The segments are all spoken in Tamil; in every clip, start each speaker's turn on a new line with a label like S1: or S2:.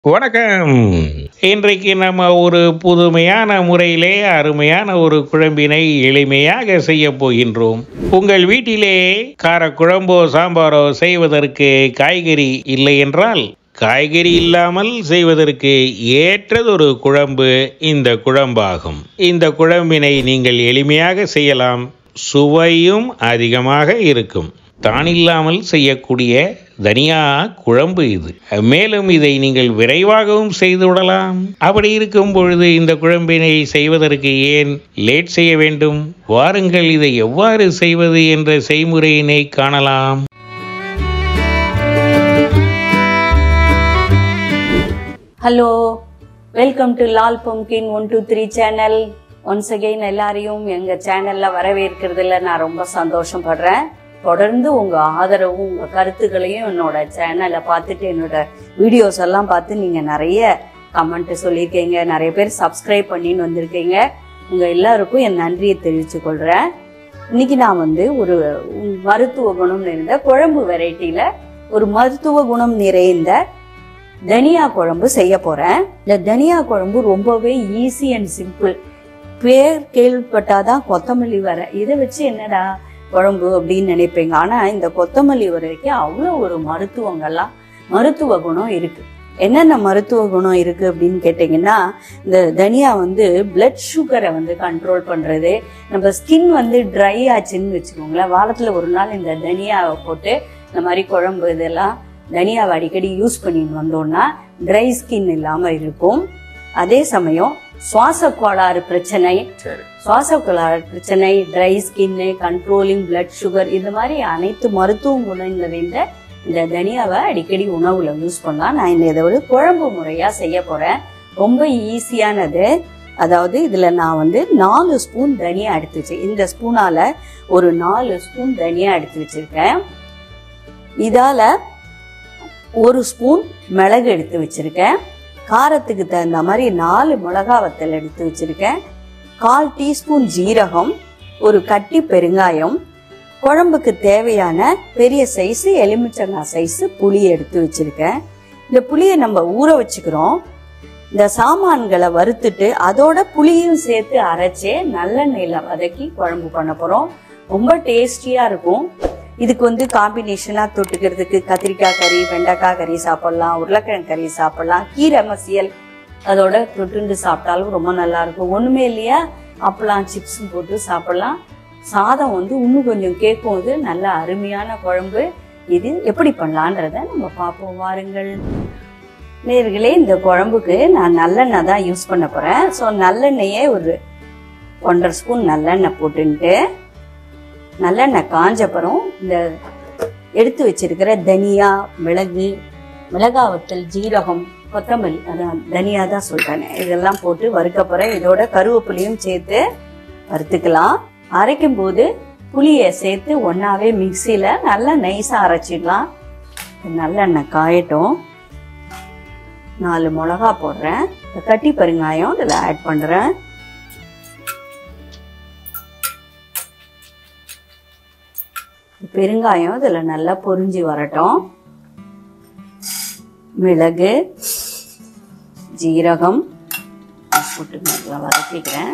S1: வணக்கம் இன்றைக்கு நம்ம ஒரு புதுமையான முறையிலே அருமையான ஒரு குழம்பினை எளிமையாக செய்ய போகின்றோம் உங்கள் வீட்டிலே கார குழம்போ சாம்பாரோ செய்வதற்கு காய்கறி இல்லை என்றால் காய்கறி இல்லாமல் செய்வதற்கு ஏற்றதொரு குழம்பு இந்த குழம்பாகும் இந்த குழம்பினை நீங்கள் எளிமையாக செய்யலாம் சுவையும் அதிகமாக இருக்கும் தான் இல்லாமல் செய்யக்கூடிய தனியா குழம்பு இது மேலும் இதை நீங்கள் விரைவாகவும் செய்து விடலாம் அப்படி இருக்கும் பொழுது இந்த குழம்பினை செய்வதற்கு ஏன் லேட் செய்ய வேண்டும் வாருங்கள் இதை எவ்வாறு செய்வது என்ற செய்முறையினை காணலாம்
S2: hello welcome to Lal pumpkin one two three channel once again எல்லாரையும் எங்க சேனல்ல வரவேற்கிறதுல நான் ரொம்ப சந்தோஷப்படுறேன் தொடர்ந்து உங்க ஆதரவும் உங்க கருத்துக்களையும் என்னோட சேனலை பார்த்துட்டு என்னோட வீடியோஸ் எல்லாம் பார்த்து நீங்க நிறைய கமெண்ட் சொல்லியிருக்கீங்க நிறைய பேர் சப்ஸ்கிரைப் பண்ணின்னு வந்திருக்கீங்க உங்க எல்லாருக்கும் என் நன்றியை தெரிவித்துக் கொள்றேன் இன்னைக்கு நான் வந்து ஒரு மருத்துவ குணம் நிறைந்த குழம்பு வெரைட்டியில ஒரு மருத்துவ குணம் நிறைந்த தனியா குழம்பு செய்ய போறேன் இந்த தனியா குழம்பு ரொம்பவே ஈஸி அண்ட் சிம்பிள் பேர் கேள்விப்பட்டாதான் கொத்தமல்லி வர இதை வச்சு என்னடா குழம்பு அப்படின்னு நினைப்பீங்க ஆனா இந்த கொத்தமல்லி வரைக்கும் அவ்வளோ ஒரு மருத்துவங்கள்லாம் மருத்துவ குணம் இருக்கு என்னென்ன மருத்துவ குணம் இருக்கு அப்படின்னு கேட்டிங்கன்னா இந்த தனியா வந்து பிளட் சுகரை வந்து கண்ட்ரோல் பண்றது நம்ம ஸ்கின் வந்து ட்ரை ஆச்சுன்னு வச்சுக்கோங்களேன் வாரத்துல ஒரு நாள் இந்த தனியாவை போட்டு இந்த மாதிரி குழம்பு இதெல்லாம் தனியாவை அடிக்கடி யூஸ் பண்ணிட்டு வந்தோம்னா ட்ரை ஸ்கின் இல்லாம இருக்கும் அதே சமயம் சுவாச கோளாறு பிரச்சனை
S1: சரி
S2: சுவாச கோளாறு பிரச்சனை ட்ரை ஸ்கின்னு கண்ட்ரோலிங் பிளட் சுகர் இந்த மாதிரி அனைத்து மருத்துவ குணம் நிறைந்த இந்த தனியாவை அடிக்கடி உணவுல யூஸ் பண்ணலாம் நான் இந்த இதை ஒரு குழம்பு முறையா செய்ய போறேன் ரொம்ப ஈஸியானது அதாவது இதுல நான் வந்து நாலு ஸ்பூன் தனியா எடுத்து வச்சேன் இந்த ஸ்பூனால ஒரு நாலு ஸ்பூன் தனியா எடுத்து வச்சிருக்கேன் இதால ஒரு ஸ்பூன் மிளகு எடுத்து வச்சிருக்கேன் காரத்துக்கு தகுந்த மாதிரி நாலு மிளகா வத்தல் எடுத்து வச்சிருக்கேன் கால் டீஸ்பூன் ஜீரகம் ஒரு கட்டி பெருங்காயம் குழம்புக்கு தேவையான பெரிய சைஸ் எலுமிச்சங்காய் சைஸ் புளி எடுத்து வச்சிருக்கேன் இந்த புளியை நம்ம ஊற வச்சுக்கிறோம் இந்த சாமான்களை வறுத்துட்டு அதோட புளியும் சேர்த்து அரைச்சு நல்லெண்ணெயில வதக்கி குழம்பு பண்ண போறோம் ரொம்ப டேஸ்டியா இருக்கும் இதுக்கு வந்து காம்பினேஷனா தொட்டுக்கிறதுக்கு கத்திரிக்காய் கறி வெண்டைக்காய் கறி சாப்பிடலாம் உருளைக்கிழங்கு கறி சாப்பிடலாம் கீரை மசியல் அதோட தொட்டுண்டு சாப்பிட்டாலும் ரொம்ப நல்லா இருக்கும் ஒண்ணுமே இல்லையா அப்பளம் சிப்ஸும் போட்டு சாப்பிடலாம் சாதம் வந்து இன்னும் கொஞ்சம் கேட்கும் இது நல்ல அருமையான குழம்பு இது எப்படி பண்ணலான்றத நம்ம பார்ப்போம் வாருங்கள் நேர்களே இந்த குழம்புக்கு நான் நல்லெண்ணெய் தான் யூஸ் பண்ண போறேன் ஸோ நல்லெண்ணெயே ஒரு ஒன்றரை ஸ்பூன் நல்லெண்ணெய் போட்டுன்ட்டு நல்லெண்ணெய் காஞ்சப்புறம் இந்த எடுத்து வச்சிருக்கிற தனியா மிளகு மிளகா வத்தல் ஜீரகம் கொத்தமல்லி அதான் தனியா தான் சொல்றேன் இதெல்லாம் போட்டு வறுக்க போறேன் இதோட கருவேப்பிலையும் சேர்த்து வறுத்துக்கலாம் அரைக்கும் போது புளியை சேர்த்து ஒன்னாவே மிக்சியில நல்லா நைஸா அரைச்சிடலாம் நல்லெண்ணெய் காயட்டும் நாலு மிளகா போடுறேன் இந்த கட்டி பெருங்காயம் இதில் ஆட் பண்றேன் பெருங்காயம் இதில் நல்லா பொரிஞ்சு வரட்டும் மிளகு ஜீரகம் போட்டு நல்லா வதக்கிக்கிறேன்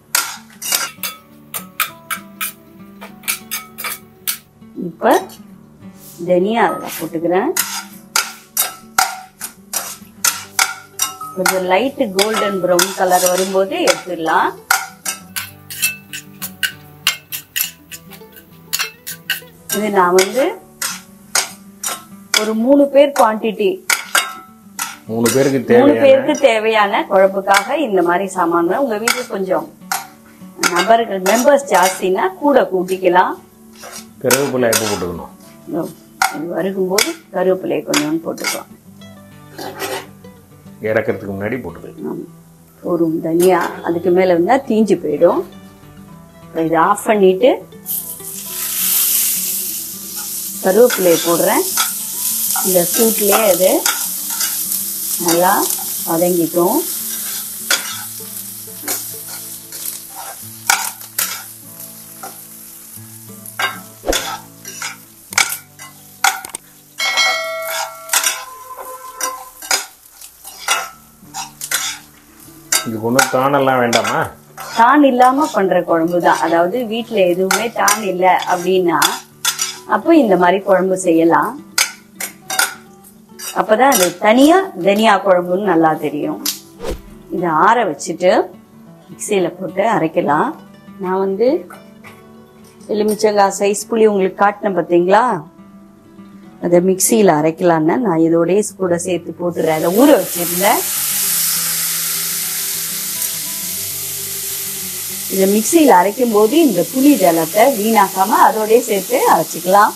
S2: இப்போ தனியா அதில் போட்டுக்கிறேன் கொஞ்சம் லைட்டு கோல்டன் ப்ரௌன் கலர் வரும்போது எடுத்துடலாம் இது நான் வந்து ஒரு மூணு பேர் குவான்டிட்டி
S1: மூணு பேருக்கு
S2: மூணு
S1: தேவையான
S2: பேருக்கு தேவையான குழம்புக்காக இந்த மாதிரி சாமான் தான். உங்க வீட்டுல கொஞ்சம் நபர்கள் மெம்பர்ஸ் ஜாஸ்தினா கூட கூட்டிக்கலாம்
S1: கருவேப்பிலை எப்போ போட்டுக்கணும்
S2: இதோ, இது வறுக்கும்போது கருவேப்பிலையை கொஞ்சம் போட்டுக்கலாம்
S1: இறக்கிறதுக்கு முன்னாடி போட்டுக்கலாம்
S2: ஆமா. ஒரு தனியா அதுக்கு மேல இருந்தா தீஞ்சு போயிடும் இப்ப இதை ஆஃப் பண்ணிட்டு கருவேப்பிலையை போடுறேன் இந்த சூட்லயே அது நல்லா வதங்கிக்கும்
S1: இதுக்கு ஒன்றும் தானெல்லாம் வேண்டாமா
S2: தான் இல்லாம பண்ற குழம்பு தான் அதாவது வீட்ல எதுவுமே தான் இல்ல அப்படின்னா அப்போ இந்த மாதிரி குழம்பு செய்யலாம் அப்பதான் அது தனியா தனியா குழம்புன்னு நல்லா தெரியும் இதை ஆற வச்சுட்டு மிக்சியில போட்டு அரைக்கலாம் நான் வந்து எலுமிச்சங்காய் சைஸ் புளி உங்களுக்கு காட்டினேன் பார்த்தீங்களா அதை மிக்சியில் அரைக்கலான்னு நான் இதோடய கூட சேர்த்து போட்டுறேன் அதை ஊற வச்சிருந்தேன் இதை மிக்சியில் அரைக்கும் போது இந்த புளி ஜலத்தை வீணாக்காம அதோடய சேர்த்து அரைச்சிக்கலாம்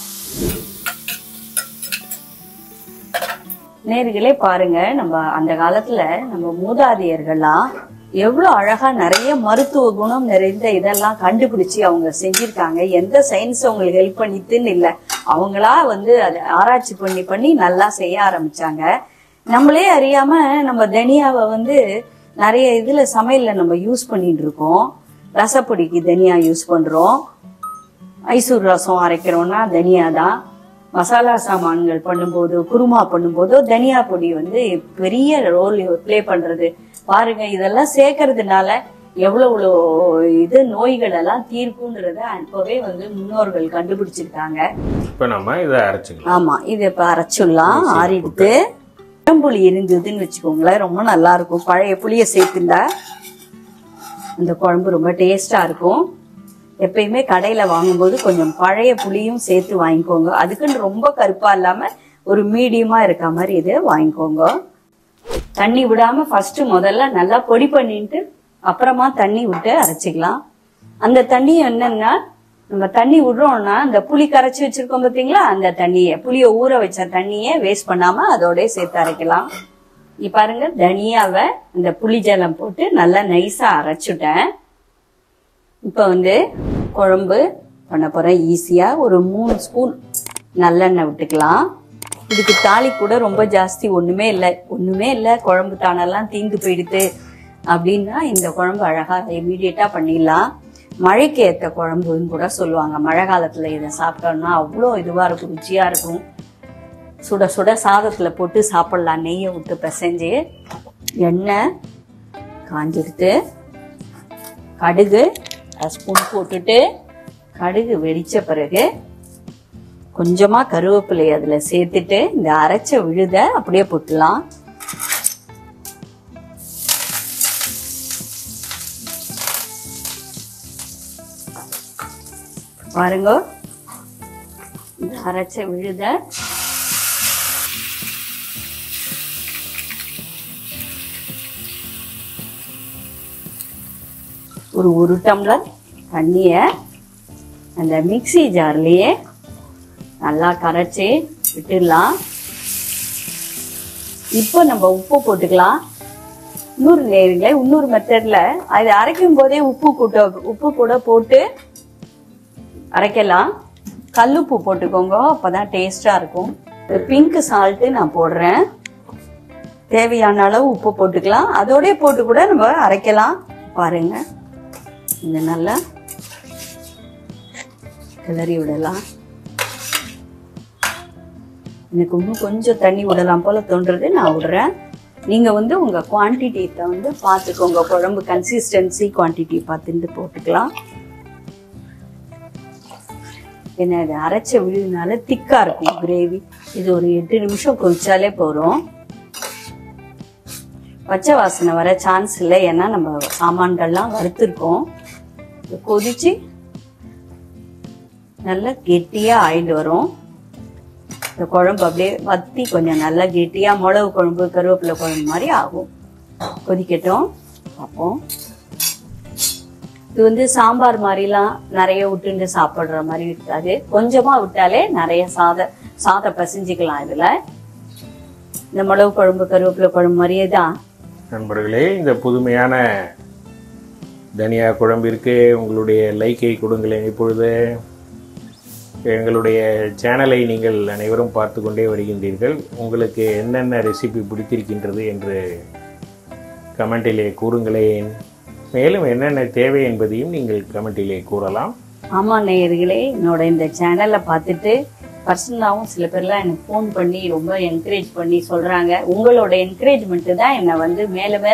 S2: நேர்களே பாருங்க நம்ம அந்த காலத்துல நம்ம மூதாதையர்கள்லாம் எவ்வளவு அழகா நிறைய மருத்துவ குணம் நிறைந்த இதெல்லாம் கண்டுபிடிச்சு அவங்க செஞ்சிருக்காங்க எந்த சயின்ஸ் அவங்களுக்கு ஹெல்ப் பண்ணித்துன்னு இல்லை அவங்களா வந்து அதை ஆராய்ச்சி பண்ணி பண்ணி நல்லா செய்ய ஆரம்பிச்சாங்க நம்மளே அறியாம நம்ம தனியாவை வந்து நிறைய இதுல சமையல்ல நம்ம யூஸ் பண்ணிட்டு இருக்கோம் ரசப்பொடிக்கு தனியா யூஸ் பண்றோம் மைசூர் ரசம் அரைக்கிறோம்னா தனியா தான் மசாலா சாமான்கள் பண்ணும்போது குருமா பண்ணும்போது தனியா பொடி வந்து பெரிய ரோல் ப்ளே பண்றது பாருங்க இதெல்லாம் சேர்க்கறதுனால எவ்வளவு இது நோய்கள் எல்லாம் தீர்க்குன்றத அப்பவே வந்து முன்னோர்கள் கண்டுபிடிச்சிருக்காங்க
S1: இப்போ நம்ம இதை அரைச்சிக்கலாம்
S2: ஆமா இது இப்ப அரைச்சிடலாம் ஆறிடுத்து புளி இருந்ததுன்னு வச்சுக்கோங்களேன் ரொம்ப நல்லா இருக்கும் பழைய புளிய சேர்த்துண்டா இந்த குழம்பு ரொம்ப டேஸ்டா இருக்கும் எப்பயுமே கடையில வாங்கும்போது கொஞ்சம் பழைய புளியும் சேர்த்து வாங்கிக்கோங்க அதுக்குன்னு ரொம்ப கருப்பா இல்லாம ஒரு மீடியமா இருக்க மாதிரி இது வாங்கிக்கோங்க தண்ணி விடாம ஃபர்ஸ்ட் முதல்ல நல்லா பொடி பண்ணிட்டு அப்புறமா தண்ணி விட்டு அரைச்சிக்கலாம் அந்த தண்ணி என்னன்னா நம்ம தண்ணி விடுறோம்னா அந்த புளி கரைச்சி வச்சிருக்கோம் பாத்தீங்களா அந்த தண்ணியை புளிய ஊற வச்ச தண்ணியை வேஸ்ட் பண்ணாம அதோட சேர்த்து அரைக்கலாம் இங்க பாருங்க தனியாவை இந்த புளி ஜலம் போட்டு நல்லா நைஸா அரைச்சுட்டேன் இப்ப வந்து குழம்பு பண்ண போறேன் ஈஸியா ஒரு மூணு ஸ்பூன் நல்லெண்ணெய் விட்டுக்கலாம் இதுக்கு தாலி கூட ரொம்ப ஜாஸ்தி ஒண்ணுமே இல்லை ஒண்ணுமே இல்லை குழம்பு தானெல்லாம் தீந்து போயிடுது அப்படின்னா இந்த குழம்பு அழகா இமீடியட்டா பண்ணிடலாம் மழைக்கு ஏத்த குழம்புன்னு கூட சொல்லுவாங்க மழை காலத்துல இதை சாப்பிட்டோம்னா அவ்வளோ இதுவா இருக்கும் ருச்சியா இருக்கும் சுட சுட சாதத்துல போட்டு சாப்பிடலாம் நெய்யை விட்டு பிசைஞ்சு எண்ணெய் காஞ்சிடுத்து கடுகு அரை ஸ்பூன் போட்டுட்டு கடுகு வெடிச்ச பிறகு கொஞ்சமா கருவேப்பிலை அதுல சேர்த்துட்டு இந்த அரைச்ச விழுத அப்படியே போட்டுலாம் பாருங்க இந்த அரைச்ச விழுத ஒரு ஒரு டம்ளர் தண்ணிய அந்த மிக்ஸி ஜார்லயே நல்லா கரைச்சி விட்டுடலாம் இப்போ நம்ம உப்பு போட்டுக்கலாம் இன்னொரு நேரில் இன்னொரு மெத்தட்ல அது அரைக்கும் போதே உப்பு கூட்ட உப்பு கூட போட்டு அரைக்கலாம் கல்லுப்பு போட்டுக்கோங்க அப்பதான் டேஸ்டா இருக்கும் பிங்க் சால்ட்டு நான் போடுறேன் தேவையான அளவு உப்பு போட்டுக்கலாம் அதோடய போட்டு கூட நம்ம அரைக்கலாம் பாருங்க இந்த நல்லா கிளறி விடலாம் எனக்கு இன்னும் கொஞ்சம் தண்ணி விடலாம் போல தோன்றது நான் விடுறேன் நீங்க வந்து உங்க குவான்டிட்டியை வந்து பார்த்துக்கோங்க குழம்பு கன்சிஸ்டன்சி குவான்டிட்டி பார்த்துட்டு போட்டுக்கலாம் ஏன்னா இது அரைச்ச விழுதுனால திக்கா இருக்கும் கிரேவி இது ஒரு எட்டு நிமிஷம் கொதிச்சாலே போறோம் பச்சை வாசனை வர சான்ஸ் இல்லை ஏன்னா நம்ம சாமான்கள்லாம் வறுத்துருக்கோம் இது கொதிச்சு நல்லா கெட்டியா ஆயிட்டு வரும் இந்த குழம்பு அப்படியே வத்தி கொஞ்சம் நல்லா கெட்டியா மிளகு குழம்பு கருவேப்பிலை குழம்பு மாதிரி ஆகும் கொதிக்கட்டும் பார்ப்போம் இது வந்து சாம்பார் மாதிரிலாம் நிறைய விட்டுண்டு சாப்பிடுற மாதிரி இருக்காது கொஞ்சமா விட்டாலே நிறைய சாத சாதம் பசிஞ்சுக்கலாம் இதுல இந்த மிளகு குழம்பு கருவேப்பிலை குழம்பு மாதிரியே தான்
S1: நண்பர்களே இந்த புதுமையான தனியா குழம்பிற்கு உங்களுடைய லைக்கை கொடுங்களேன் இப்பொழுது எங்களுடைய சேனலை நீங்கள் அனைவரும் பார்த்து கொண்டே வருகின்றீர்கள் உங்களுக்கு என்னென்ன ரெசிபி பிடித்திருக்கின்றது என்று கமெண்டிலே கூறுங்களேன் மேலும் என்னென்ன தேவை என்பதையும் நீங்கள் கமெண்டிலே கூறலாம்
S2: ஆமா நேயர்களே என்னோட இந்த சேனலை பார்த்துட்டு பர்சனலாகவும் சில பேர்லாம் எனக்கு ஃபோன் பண்ணி ரொம்ப என்கரேஜ் பண்ணி சொல்றாங்க உங்களோட என்கரேஜ்மெண்ட் தான் என்னை வந்து மேல மேல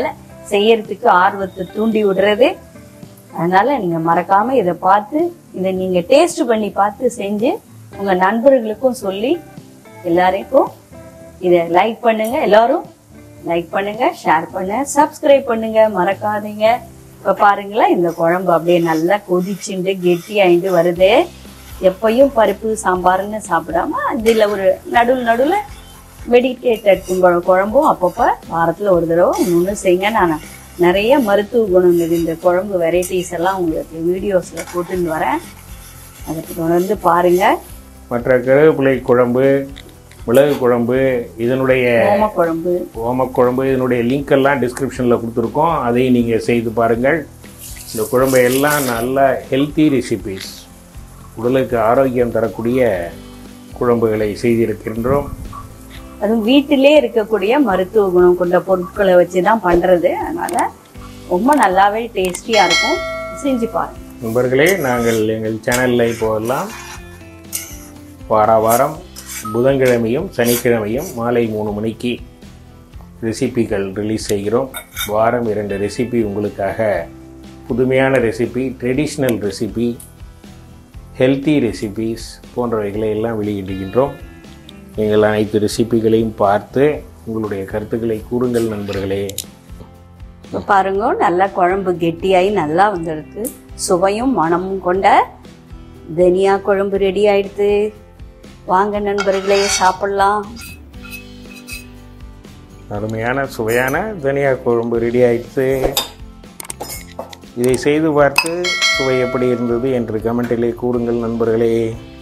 S2: செய்யறதுக்கு ஆர்வத்தை தூண்டி விடுறது அதனால நீங்க மறக்காம இதை பார்த்து இதை நீங்க டேஸ்ட் பண்ணி பார்த்து செஞ்சு உங்க நண்பர்களுக்கும் சொல்லி எல்லாருக்கும் இதை லைக் பண்ணுங்க எல்லாரும் லைக் பண்ணுங்க ஷேர் பண்ணுங்க சப்ஸ்கிரைப் பண்ணுங்க மறக்காதீங்க இப்ப பாருங்களேன் இந்த குழம்பு அப்படியே நல்லா கொதிச்சுண்டு கெட்டி ஆயிட்டு வருது எப்பயும் பருப்பு சாம்பார்னு சாப்பிடாம இதுல ஒரு நடுவில் நடுவில் மெடிடேட்டட் குழம்பும் அப்பப்போ வாரத்தில் ஒரு தடவை ஒன்று செய்யுங்க நான் நிறைய மருத்துவ குணம் இந்த குழம்பு வெரைட்டிஸ் எல்லாம் உங்களுக்கு வீடியோஸில் போட்டுன்னு வரேன் அதை தொடர்ந்து பாருங்க
S1: மற்ற கருவேப்பிலை குழம்பு மிளகு குழம்பு இதனுடைய
S2: ஓம குழம்பு
S1: ஓமக்குழம்பு இதனுடைய லிங்க் எல்லாம் டிஸ்கிரிப்ஷனில் கொடுத்துருக்கோம் அதையும் நீங்கள் செய்து பாருங்கள் இந்த குழம்பு எல்லாம் நல்ல ஹெல்த்தி ரெசிபீஸ் உடலுக்கு ஆரோக்கியம் தரக்கூடிய குழம்புகளை செய்திருக்கின்றோம்
S2: அதுவும் வீட்டிலே இருக்கக்கூடிய மருத்துவ குணம் கொண்ட பொருட்களை வச்சு தான் பண்ணுறது அதனால ரொம்ப நல்லாவே டேஸ்டியாக இருக்கும் செஞ்சு பாருங்க
S1: நண்பர்களே நாங்கள் எங்கள் சேனலில் இப்போதெல்லாம் வார வாரம் புதன்கிழமையும் சனிக்கிழமையும் மாலை மூணு மணிக்கு ரெசிபிகள் ரிலீஸ் செய்கிறோம் வாரம் இரண்டு ரெசிபி உங்களுக்காக புதுமையான recipe traditional recipe healthy recipes போன்றவைகளை எல்லாம் வெளியிடுகின்றோம் நீங்கள் அனைத்து ரெசிபிகளையும் பார்த்து உங்களுடைய கருத்துக்களை கூறுங்கள் நண்பர்களே
S2: இப்போ பாருங்க நல்லா குழம்பு கெட்டியாகி நல்லா வந்துருக்கு சுவையும் மணமும் கொண்ட தனியா குழம்பு ரெடி ஆயிடுது வாங்க நண்பர்களே சாப்பிடலாம்
S1: அருமையான சுவையான தனியா குழம்பு ரெடி ஆயிடுச்சு இதை செய்து பார்த்து சுவை எப்படி இருந்தது என்று கமெண்டிலே கூறுங்கள் நண்பர்களே